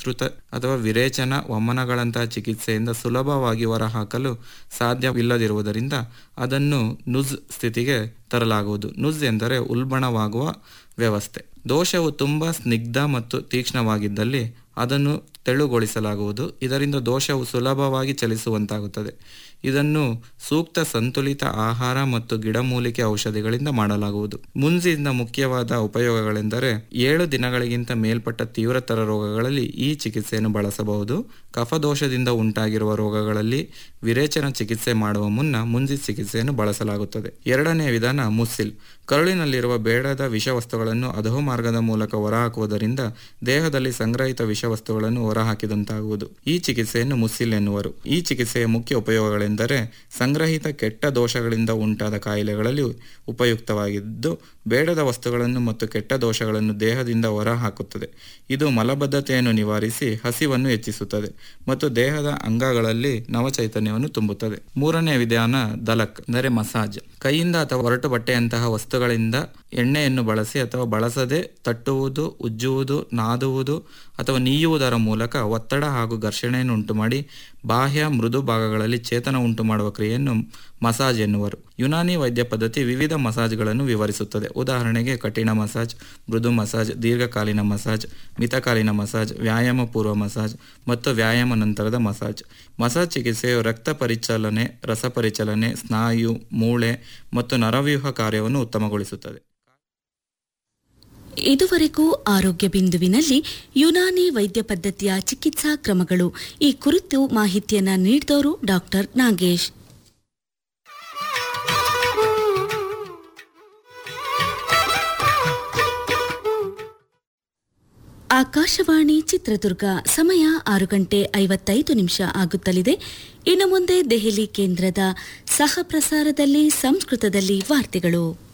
ವಿಸ್ತೃತ ಅಥವಾ ವಿರೇಚನ ವಮನಗಳಂತಹ ಚಿಕಿತ್ಸೆಯಿಂದ ಸುಲಭವಾಗಿ ಹೊರಹಾಕಲು ಸಾಧ್ಯವಿಲ್ಲದಿರುವುದರಿಂದ ಅದನ್ನು ನುಜ್ ಸ್ಥಿತಿಗೆ ತರಲಾಗುವುದು ನುಜ್ ಎಂದರೆ ಉಲ್ಬಣವಾಗುವ ವ್ಯವಸ್ಥೆ ದೋಷವು ತುಂಬ ಸ್ನಿಗ್ಧ ಮತ್ತು ತೀಕ್ಷ್ಣವಾಗಿದ್ದಲ್ಲಿ ಅದನ್ನು ತೆಳುಗೊಳಿಸಲಾಗುವುದು ಇದರಿಂದ ದೋಷವು ಸುಲಭವಾಗಿ ಚಲಿಸುವಂತಾಗುತ್ತದೆ ಇದನ್ನು ಸೂಕ್ತ ಸಂತುಲಿತ ಆಹಾರ ಮತ್ತು ಗಿಡಮೂಲಿಕೆ ಔಷಧಿಗಳಿಂದ ಮಾಡಲಾಗುವುದು ಮುನ್ಸಿನ ಮುಖ್ಯವಾದ ಉಪಯೋಗಗಳೆಂದರೆ ಏಳು ದಿನಗಳಿಗಿಂತ ಮೇಲ್ಪಟ್ಟ ತೀವ್ರತರ ರೋಗಗಳಲ್ಲಿ ಈ ಚಿಕಿತ್ಸೆಯನ್ನು ಬಳಸಬಹುದು ಕಫದೋಷದಿಂದ ಉಂಟಾಗಿರುವ ರೋಗಗಳಲ್ಲಿ ವಿರೇಚನ ಚಿಕಿತ್ಸೆ ಮಾಡುವ ಮುನ್ನ ಮುಂಜಿ ಚಿಕಿತ್ಸೆಯನ್ನು ಬಳಸಲಾಗುತ್ತದೆ ಎರಡನೆಯ ವಿಧಾನ ಮುಸ್ಸಿಲ್ ಕರುಳಿನಲ್ಲಿರುವ ಬೇಡದ ವಿಷವಸ್ತುಗಳನ್ನು ಅಧೋಮಾರ್ಗದ ಮೂಲಕ ಹೊರಹಾಕುವುದರಿಂದ ದೇಹದಲ್ಲಿ ಸಂಗ್ರಹಿತ ವಿಷವಸ್ತುಗಳನ್ನು ಹೊರಹಾಕಿದಂತಾಗುವುದು ಈ ಚಿಕಿತ್ಸೆಯನ್ನು ಮುಸ್ಸಿಲ್ ಎನ್ನುವರು ಈ ಚಿಕಿತ್ಸೆಯ ಮುಖ್ಯ ಉಪಯೋಗಗಳೆಂದರೆ ಸಂಗ್ರಹಿತ ಕೆಟ್ಟ ದೋಷಗಳಿಂದ ಉಂಟಾದ ಕಾಯಿಲೆಗಳಲ್ಲಿ ಉಪಯುಕ್ತವಾಗಿದ್ದು ಬೇಡದ ವಸ್ತುಗಳನ್ನು ಮತ್ತು ಕೆಟ್ಟ ದೋಷಗಳನ್ನು ದೇಹದಿಂದ ಹೊರಹಾಕುತ್ತದೆ ಇದು ಮಲಬದ್ಧತೆಯನ್ನು ನಿವಾರಿಸಿ ಹಸಿವನ್ನು ಹೆಚ್ಚಿಸುತ್ತದೆ ಮತ್ತು ದೇಹದ ಅಂಗಗಳಲ್ಲಿ ನವಚೈತನ್ಯವನ್ನು ತುಂಬುತ್ತದೆ ಮೂರನೇ ವಿಧಾನ ದಲಕ್ ಅಂದರೆ ಮಸಾಜ್ ಕೈಯಿಂದ ಅಥವಾ ಹೊರಟು ಬಟ್ಟೆಯಂತಹ ವಸ್ತುಗಳಿಂದ ಎಣ್ಣೆಯನ್ನು ಬಳಸಿ ಅಥವಾ ಬಳಸದೆ ತಟ್ಟುವುದು ಉಜ್ಜುವುದು ನಾದುವುದು ಅಥವಾ ನೀಯುವುದರ ಮೂಲಕ ಒತ್ತಡ ಹಾಗೂ ಘರ್ಷಣೆಯನ್ನು ಉಂಟುಮಾಡಿ ಬಾಹ್ಯ ಮೃದು ಭಾಗಗಳಲ್ಲಿ ಚೇತನ ಉಂಟು ಮಾಡುವ ಕ್ರಿಯೆಯನ್ನು ಮಸಾಜ್ ಎನ್ನುವರು ಯುನಾನಿ ವೈದ್ಯ ಪದ್ಧತಿ ವಿವಿಧ ಮಸಾಜ್ಗಳನ್ನು ವಿವರಿಸುತ್ತದೆ ಉದಾಹರಣೆಗೆ ಕಠಿಣ ಮಸಾಜ್ ಮೃದು ಮಸಾಜ್ ದೀರ್ಘಕಾಲೀನ ಮಸಾಜ್ ಮಿತಕಾಲೀನ ಮಸಾಜ್ ವ್ಯಾಯಾಮ ಪೂರ್ವ ಮಸಾಜ್ ಮತ್ತು ವ್ಯಾಯಾಮ ನಂತರದ ಮಸಾಜ್ ಮಸಾಜ್ ಚಿಕಿತ್ಸೆಯು ರಕ್ತ ಪರಿಚಲನೆ ರಸಪರಿಚಲನೆ ಸ್ನಾಯು ಮೂಳೆ ಮತ್ತು ನರವ್ಯೂಹ ಕಾರ್ಯವನ್ನು ಉತ್ತಮಗೊಳಿಸುತ್ತದೆ ಇದುವರೆಗೂ ಆರೋಗ್ಯ ಬಿಂದುವಿನಲ್ಲಿ ಯುನಾನಿ ವೈದ್ಯ ಪದ್ಧತಿಯ ಚಿಕಿತ್ಸಾ ಕ್ರಮಗಳು ಈ ಕುರಿತು ಮಾಹಿತಿಯನ್ನ ನೀಡಿದವರು ಡಾಕ್ಟರ್ ನಾಗೇಶ್ ಆಕಾಶವಾಣಿ ಚಿತ್ರದುರ್ಗ ಸಮಯ ಆರು ಗಂಟೆ ಐವತ್ತೈದು ನಿಮಿಷ ಆಗುತ್ತಲಿದೆ ಇನ್ನು ಮುಂದೆ ದೆಹಲಿ ಕೇಂದ್ರದ ಸಹ ಪ್ರಸಾರದಲ್ಲಿ ಸಂಸ್ಕೃತದಲ್ಲಿ ವಾರ್ತೆಗಳು